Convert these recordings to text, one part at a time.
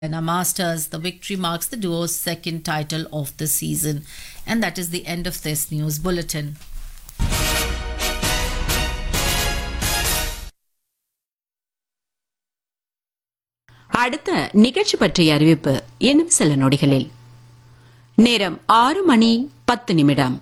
In our Masters, the victory marks the duo's second title of the season. And that is the end of this news bulletin. அடுத்த நிகழ்ச்சி பற்றிய அறிவிப்பு இன்னும் சில நொடிகளில் நேரம் ஆறு மணி பத்து நிமிடம்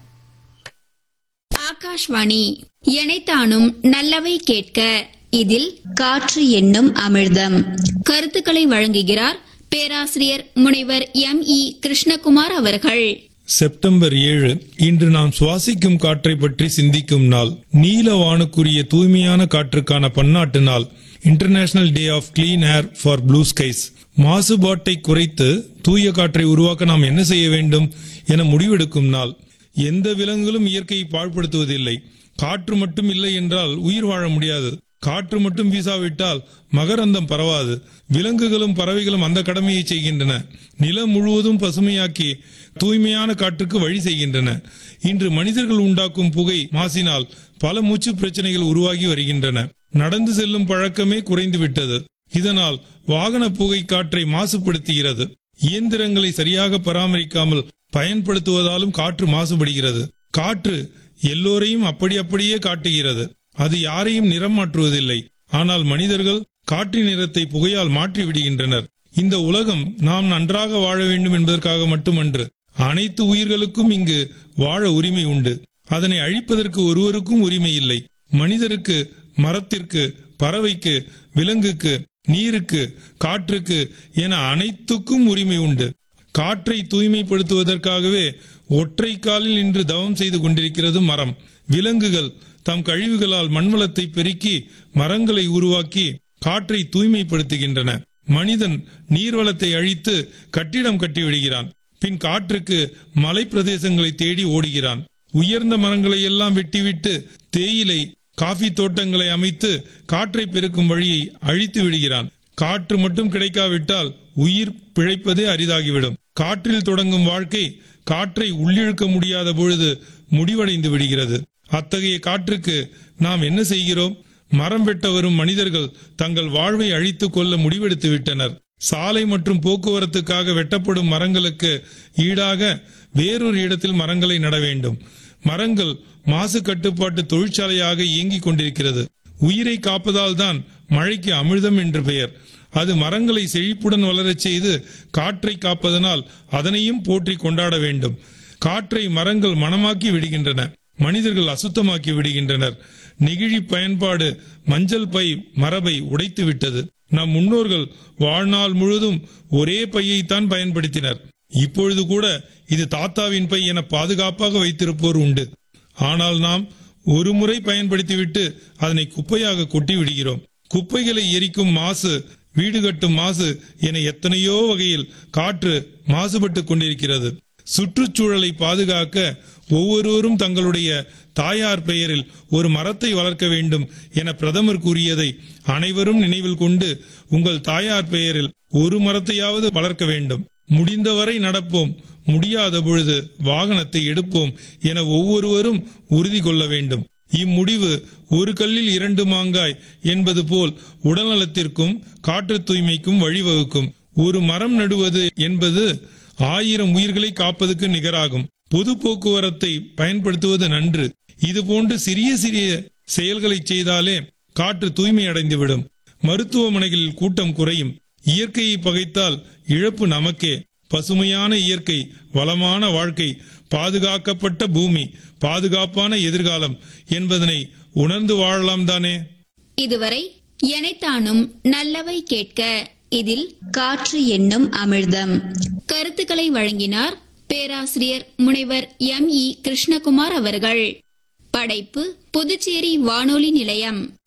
ஆகாஷ்வாணி எனைத்தானும் நல்லவை கேட்க இதில் காற்று என்னும் அமிர்தம் கருத்துக்களை வழங்குகிறார் பேராசிரியர் முனைவர் எம் இ கிருஷ்ணகுமார் அவர்கள் செப்டம்பர் ஏழு இன்று நாம் சுவாசிக்கும் காற்றை பற்றி சிந்திக்கும் நாள் நீல வானுக்குரிய தூய்மையான காற்றுக்கான பன்னாட்டு நாள் international day of clean air for blue skies மாசுபாட்டை குறைத்து தூய காற்றை உருவாக்க நாம் என்ன செய்ய வேண்டும் என முடிவெடுக்கும் நாள் எந்த விலங்குகளும் இயற்கையை பாழ்படுத்துவதில்லை காற்று மட்டும் இல்லை என்றால் உயிர் வாழ முடியாது காற்று மட்டும் வீசாவிட்டால் மகரந்தம் பரவாது விலங்குகளும் பறவைகளும் அந்த கடமையை செய்கின்றன நிலம் முழுவதும் பசுமையாக்கி தூய்மையான காற்றுக்கு வழி செய்கின்றன இன்று மனிதர்கள் உண்டாக்கும் புகை மாசினால் பல மூச்சு பிரச்சனைகள் உருவாகி வருகின்றன நடந்து செல்லும் பழக்கமே குறைந்து விட்டது இதனால் வாகன புகை காற்றை மாசுபடுத்துகிறது இயந்திரங்களை சரியாக பராமரிக்காமல் பயன்படுத்துவதாலும் காற்று மாசுபடுகிறது காற்று எல்லோரையும் அப்படி அப்படியே காட்டுகிறது அது யாரையும் நிறம் மாற்றுவதில்லை ஆனால் மனிதர்கள் காற்றின் நிறத்தை புகையால் மாற்றி விடுகின்றனர் இந்த உலகம் நாம் நன்றாக வாழ வேண்டும் என்பதற்காக மட்டுமன்று அனைத்து உயிர்களுக்கும் இங்கு வாழ உரிமை உண்டு அதனை அழிப்பதற்கு ஒருவருக்கும் உரிமை இல்லை மனிதருக்கு மரத்திற்கு பறவைக்கு விலங்குக்கு நீருக்கு காற்றுக்கு என அனைத்துக்கும் உரிமை உண்டு காற்றை தூய்மைப்படுத்துவதற்காகவே ஒற்றை காலில் இன்று தவம் செய்து கொண்டிருக்கிறது மரம் விலங்குகள் தம் கழிவுகளால் மண்வளத்தை பெருக்கி மரங்களை உருவாக்கி காற்றை தூய்மைப்படுத்துகின்றன மனிதன் நீர்வளத்தை அழித்து கட்டிடம் கட்டி விடுகிறான் பின் காற்றுக்கு மலை பிரதேசங்களை தேடி ஓடுகிறான் உயர்ந்த மரங்களை எல்லாம் வெட்டிவிட்டு தேயிலை காஃபி தோட்டங்களை அமைத்து காற்றை பெருக்கும் வழியை அழித்து விடுகிறான் காற்று மட்டும் கிடைக்காவிட்டால் உயிர் பிழைப்பதே அரிதாகிவிடும் காற்றில் தொடங்கும் வாழ்க்கை காற்றை உள்ளிழுக்க முடியாத பொழுது முடிவடைந்து விடுகிறது அத்தகைய காற்றுக்கு நாம் என்ன செய்கிறோம் மரம் வெட்ட வரும் மனிதர்கள் தங்கள் வாழ்வை அழித்துக் கொள்ள முடிவெடுத்து விட்டனர் சாலை மற்றும் போக்குவரத்துக்காக வெட்டப்படும் மரங்களுக்கு ஈடாக வேறொரு இடத்தில் மரங்களை நட வேண்டும் மரங்கள் மாசு கட்டுப்பாட்டு தொழிற்சாலையாக இயங்கிக் கொண்டிருக்கிறது உயிரை காப்பதால் தான் மழைக்கு அமிர்தம் என்று பெயர் அது மரங்களை செழிப்புடன் வளரச் செய்து காற்றை காப்பதனால் அதனையும் போற்றி கொண்டாட வேண்டும் காற்றை மரங்கள் மனமாக்கி விடுகின்றன மனிதர்கள் அசுத்தமாக்கி விடுகின்றனர் நெகிழி பயன்பாடு மஞ்சள் பை மரபை உடைத்து விட்டது நம் முன்னோர்கள் வாழ்நாள் முழுதும் ஒரே பையைத்தான் பயன்படுத்தினர் இப்பொழுது கூட இது தாத்தாவின் பை என பாதுகாப்பாக வைத்திருப்போர் உண்டு ஆனால் நாம் ஒரு முறை பயன்படுத்திவிட்டு அதனை குப்பையாக கொட்டி விடுகிறோம் குப்பைகளை எரிக்கும் மாசு வீடு கட்டும் மாசு என எத்தனையோ வகையில் காற்று மாசுபட்டு கொண்டிருக்கிறது சுற்றுச்சூழலை பாதுகாக்க ஒவ்வொருவரும் தங்களுடைய தாயார் பெயரில் ஒரு மரத்தை வளர்க்க வேண்டும் என பிரதமர் கூறியதை அனைவரும் நினைவில் கொண்டு உங்கள் தாயார் பெயரில் ஒரு மரத்தையாவது வளர்க்க வேண்டும் முடிந்தவரை நடப்போம் முடியாத பொழுது வாகனத்தை எடுப்போம் என ஒவ்வொருவரும் உறுதி கொள்ள வேண்டும் இம்முடிவு ஒரு கல்லில் இரண்டு மாங்காய் என்பது போல் உடல்நலத்திற்கும் காற்று தூய்மைக்கும் வழிவகுக்கும் ஒரு மரம் நடுவது என்பது ஆயிரம் உயிர்களை காப்பதற்கு நிகராகும் பொது போக்குவரத்தை பயன்படுத்துவது நன்று இது போன்று சிறிய சிறிய செயல்களை செய்தாலே காற்று தூய்மை அடைந்துவிடும் மருத்துவமனைகளில் கூட்டம் குறையும் இயற்கையை பகைத்தால் இழப்பு நமக்கே பசுமையான இயற்கை வளமான வாழ்க்கை பாதுகாக்கப்பட்ட பூமி பாதுகாப்பான எதிர்காலம் என்பதனை உணர்ந்து வாழலாம் தானே இதுவரை எனைத்தானும் நல்லவை கேட்க இதில் காற்று என்னும் அமிர்தம் கருத்துக்களை வழங்கினார் பேராசிரியர் முனைவர் எம் இ கிருஷ்ணகுமார் அவர்கள் படைப்பு புதுச்சேரி வானொலி நிலையம்